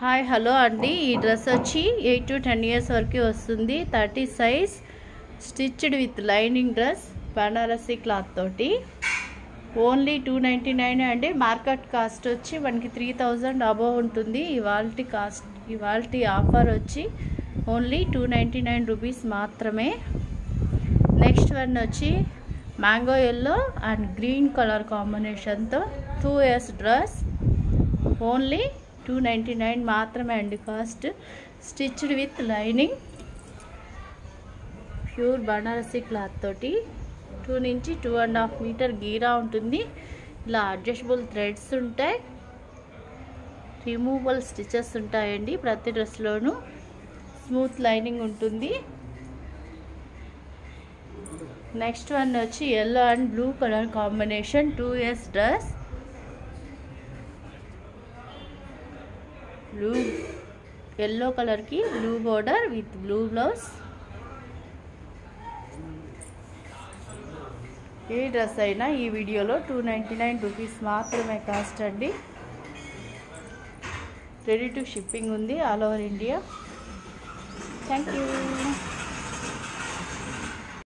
hi hello అండి ఈ dress వచ్చి ఎయిట్ టు టెన్ ఇయర్స్ వరకు వస్తుంది thirty size stitched with lining dress Banarasi cloth తోటి ఓన్లీ టూ నైంటీ నైన్ అండి మార్కెట్ కాస్ట్ వచ్చి మనకి త్రీ థౌజండ్ అబోవ్ ఉంటుంది ఇవాల్టి కాస్ట్ ఇవాల్టి ఆఫర్ వచ్చి only two ninety nine rupees మాత్రమే నెక్స్ట్ వన్ వచ్చి mango yellow and green colour కాంబినేషన్తో two years dress only two ninety nine మాత్రమే అండి cost stitched with lining pure Banarasi cloth తోటి టూ నుంచి టూ అండ్ హాఫ్ మీటర్ గీరా ఉంటుంది ఇలా అడ్జస్టబుల్ థ్రెడ్స్ ఉంటాయి రిమూవబుల్ స్టిచెస్ ఉంటాయండి ప్రతి డ్రెస్లోనూ స్మూత్ లైనింగ్ ఉంటుంది నెక్స్ట్ వన్ వచ్చి yellow and blue colour combination two years dress blue yellow కలర్కి blue border with blue blouse ఏ డ్రెస్ అయినా ఈ వీడియోలో టూ నైంటీ నైన్ రూపీస్ మాత్రమే కాస్ట్ అండి రెడీ టు షిప్పింగ్ ఉంది all over India thank you